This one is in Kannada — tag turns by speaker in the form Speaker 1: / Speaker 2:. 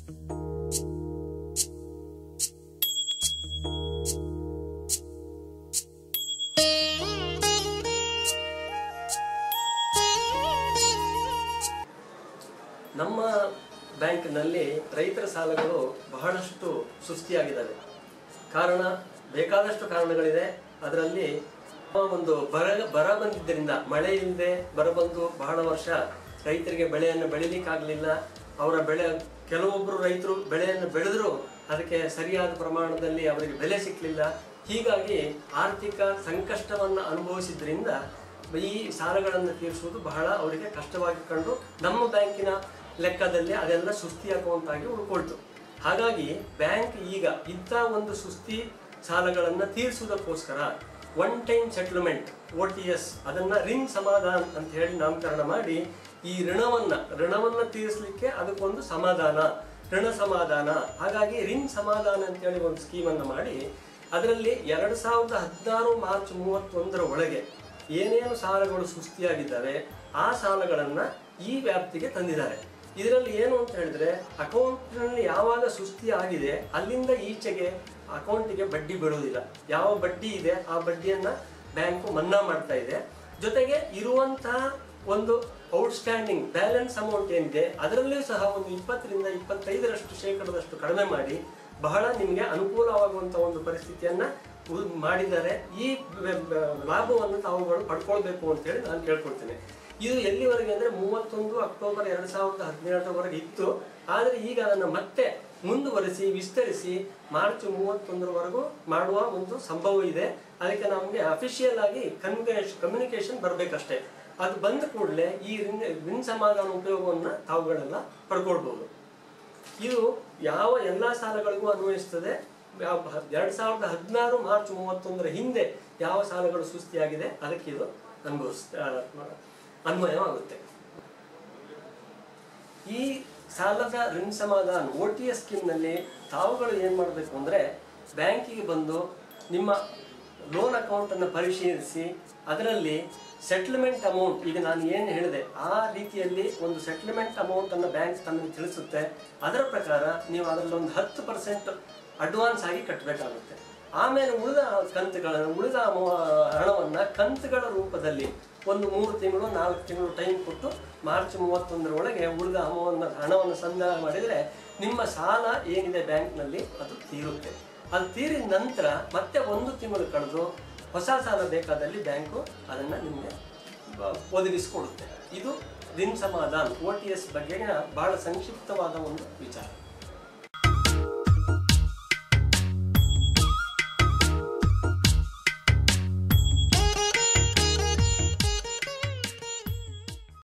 Speaker 1: ನಮ್ಮ ಬ್ಯಾಂಕ್ನಲ್ಲಿ ರೈತರ ಸಾಲಗಳು ಬಹಳಷ್ಟು ಸುಸ್ತಿಯಾಗಿದ್ದಾವೆ ಕಾರಣ ಬೇಕಾದಷ್ಟು ಕಾರಣಗಳಿದೆ ಅದರಲ್ಲಿ ಒಂದು ಬರ ಬರ ಬಂದಿದ್ದರಿಂದ ಮಳೆ ಇಲ್ಲದೆ ಬರ ಬಂದು ಬಹಳ ವರ್ಷ ರೈತರಿಗೆ ಬೆಳೆಯನ್ನು ಬೆಳಿಲಿಕ್ಕಾಗಲಿಲ್ಲ ಅವರ ಬೆಳೆ ಕೆಲವೊಬ್ಬರು ರೈತರು ಬೆಳೆಯನ್ನು ಬೆಳೆದರೂ ಅದಕ್ಕೆ ಸರಿಯಾದ ಪ್ರಮಾಣದಲ್ಲಿ ಅವರಿಗೆ ಬೆಲೆ ಸಿಕ್ಕಲಿಲ್ಲ ಹೀಗಾಗಿ ಆರ್ಥಿಕ ಸಂಕಷ್ಟವನ್ನು ಅನುಭವಿಸಿದ್ರಿಂದ ಈ ಸಾಲಗಳನ್ನು ತೀರಿಸುವುದು ಬಹಳ ಅವರಿಗೆ ಕಷ್ಟವಾಗಿ ಕಂಡು ನಮ್ಮ ಬ್ಯಾಂಕಿನ ಲೆಕ್ಕದಲ್ಲಿ ಅದೆಲ್ಲ ಸುಸ್ತಿಯಾಗುವಂತಾಗಿ ಉಳ್ಕೊಳ್ತು ಹಾಗಾಗಿ ಬ್ಯಾಂಕ್ ಈಗ ಇಂಥ ಒಂದು ಸುಸ್ತಿ ಸಾಲಗಳನ್ನು ತೀರಿಸುವುದಕ್ಕೋಸ್ಕರ one time settlement O T S ಅದನ್ನ ರಿನ್ ಸಮಾಧಾನ ಅಂತ ಹೇಳಿ ನಾಮಕರಣ ಮಾಡಿ ಈ ಋಣವನ್ನ ಋಣವನ್ನ ತೀರಿಸಲಿಕ್ಕೆ ಅದಕ್ಕೊಂದು ಸಮಾಧಾನ ಋಣ ಸಮಾಧಾನ ಹಾಗಾಗಿ ರಿನ್ ಸಮಾಧಾನ ಅಂತೇಳಿ ಒಂದು ಸ್ಕೀಮನ್ನು ಮಾಡಿ ಅದರಲ್ಲಿ ಎರಡು ಸಾವಿರದ ಹದಿನಾರು ಮಾರ್ಚ್ ಮೂವತ್ತೊಂದರ ಒಳಗೆ ಏನೇನು ಸಾಲಗಳು ಸುಸ್ತಿಯಾಗಿದ್ದಾವೆ ಆ ಸಾಲಗಳನ್ನು ಈ ವ್ಯಾಪ್ತಿಗೆ ತಂದಿದ್ದಾರೆ ಇದರಲ್ಲಿ ಏನು ಅಂತ ಹೇಳಿದ್ರೆ ಅಕೌಂಟ್ನಲ್ಲಿ ಯಾವಾಗ ಸುಸ್ತಿ ಆಗಿದೆ ಅಲ್ಲಿಂದ ಈಚೆಗೆ ಅಕೌಂಟಿಗೆ ಬಡ್ಡಿ ಬೀಳುವುದಿಲ್ಲ ಯಾವ ಬಡ್ಡಿ ಇದೆ ಆ ಬಡ್ಡಿಯನ್ನ ಬ್ಯಾಂಕು ಮನ್ನಾ ಮಾಡ್ತಾ ಇದೆ ಜೊತೆಗೆ ಇರುವಂತಹ ಒಂದು ಔಟ್ಸ್ಟ್ಯಾಂಡಿಂಗ್ ಬ್ಯಾಲೆನ್ಸ್ ಅಮೌಂಟ್ ಏನಿದೆ ಅದರಲ್ಲಿಯೂ ಸಹ ಒಂದು ಇಪ್ಪತ್ತರಿಂದ ಇಪ್ಪತ್ತೈದರಷ್ಟು ಶೇಕಡದಷ್ಟು ಕಡಿಮೆ ಮಾಡಿ ಬಹಳ ನಿಮಗೆ ಅನುಕೂಲವಾಗುವಂಥ ಒಂದು ಪರಿಸ್ಥಿತಿಯನ್ನ ಉ- ಮಾಡಿದ್ದಾರೆ ಈ ಬ- ಬ- ಲಾಭವನ್ನು ತಾವುಗಳು ಪಡ್ಕೊಳ್ಬೇಕು ಅಂತೇಳಿ ನಾನು ಕೇಳ್ಕೊಳ್ತೇನೆ ಇದು ಎಲ್ಲಿವರೆಗೆ ಅಂದ್ರೆ ಮೂವತ್ತೊಂದು ಅಕ್ಟೋಬರ್ ಎರಡ್ ಸಾವಿರದ ಹದಿನೇಳರವರೆಗೆ ಇತ್ತು ಆದರೆ ಈಗ ಅದನ್ನು ಮತ್ತೆ ಮುಂದುವರಿಸಿ ವಿಸ್ತರಿಸಿ ಮಾರ್ಚ್ ಮೂವತ್ತೊಂದರವರೆಗೂ ಮಾಡುವ ಒಂದು ಸಂಭವ ಇದೆ ಅದಕ್ಕೆ ನಮಗೆ ಅಫಿಷಿಯಲ್ ಆಗಿ ಕಮ್ಯುನಿಕೇಶನ್ ಕಮ್ಯುನಿಕೇಶನ್ ಬರಬೇಕಷ್ಟೇ ಅದು ಬಂದ ಕೂಡಲೇ ಈ ರಿನ್ ರಿನ್ ಸಮಾಧಾನ ಉಪಯೋಗವನ್ನು ತಾವುಗಳೆಲ್ಲ ಪಡ್ಕೊಳ್ಬಹುದು ಇದು ಯಾವ ಎಲ್ಲ ಸಾಲಗಳಿಗೂ ಅನ್ವಯಿಸ್ತದೆ ಎರಡ್ ಸಾವಿರದ ಹದಿನಾರು ಮಾರ್ಚ್ ಮೂವತ್ತೊಂದರ ಹಿಂದೆ ಯಾವ ಸಾಲಗಳು ಸುಸ್ತಿಯಾಗಿದೆ ಅದಕ್ಕೆ ಇದು ಅನುಭವಿಸ್ ಆ, ಅನ್ವಯವಾಗುತ್ತೆ ಈ ಸಾಲದ ಋಣ ಸಮಾಧಾನ ಒ ಟಿ ಎಸ್ ಸ್ಕೀಮ್ನಲ್ಲಿ ತಾವುಗಳು ಏನು ಮಾಡಬೇಕು ಅಂದರೆ ಬ್ಯಾಂಕಿಗೆ ಬಂದು ನಿಮ್ಮ ಲೋನ್ ಅಕೌಂಟನ್ನು ಪರಿಶೀಲಿಸಿ ಅದರಲ್ಲಿ ಸೆಟ್ಲ್ಮೆಂಟ್ ಅಮೌಂಟ್ ಈಗ ನಾನು ಏನು ಹೇಳಿದೆ ಆ ರೀತಿಯಲ್ಲಿ ಒಂದು ಸೆಟ್ಲ್ಮೆಂಟ್ ಅಮೌಂಟನ್ನು ಬ್ಯಾಂಕ್ ತಮಗೆ ತಿಳಿಸುತ್ತೆ ಅದರ ಪ್ರಕಾರ ನೀವು ಅದರಲ್ಲಿ ಒಂದು ಹತ್ತು ಪರ್ಸೆಂಟ್ ಅಡ್ವಾನ್ಸ್ ಆಗಿ ಕಟ್ಟಬೇಕಾಗುತ್ತೆ ಆಮೇಲೆ ಉಳಿದ ಕಂತುಗಳನ್ನು ಉಳಿದ ಅಮೌ- ಹಣವನ್ನ ಕಂತುಗಳ ರೂಪದಲ್ಲಿ ಒಂದು ಮೂರು ತಿಂಗಳು ನಾಲ್ಕು ತಿಂಗಳು ಟೈಮ್ ಕೊಟ್ಟು ಮಾರ್ಚ್ ಮೂವತ್ತೊಂದರ ಒಳಗೆ ಉಳಿದ ಹಣವನ್ನು ಹಣವನ್ನು ಸಂಗ್ರಹ ಮಾಡಿದರೆ ನಿಮ್ಮ ಸಾಲ ಏನಿದೆ ಬ್ಯಾಂಕ್ನಲ್ಲಿ ಅದು ತೀರುತ್ತೆ ಅದು ತೀರಿದ ನಂತರ ಮತ್ತೆ ಒಂದು ತಿಂಗಳು ಕಳೆದು ಹೊಸ ಸಾಲ ಬೇಕಾದಲ್ಲಿ ಬ್ಯಾಂಕು ಅದನ್ನು ನಿಮಗೆ ಬ- ಒದಗಿಸಿಕೊಡುತ್ತೆ ಇದು ದಿನ ಸಮಾಧಾನ ಓ ಟಿ ಎಸ್ ಬಗೆಗಿನ ಬಹಳ ಸಂಕ್ಷಿಪ್ತವಾದ ಒಂದು ವಿಚಾರ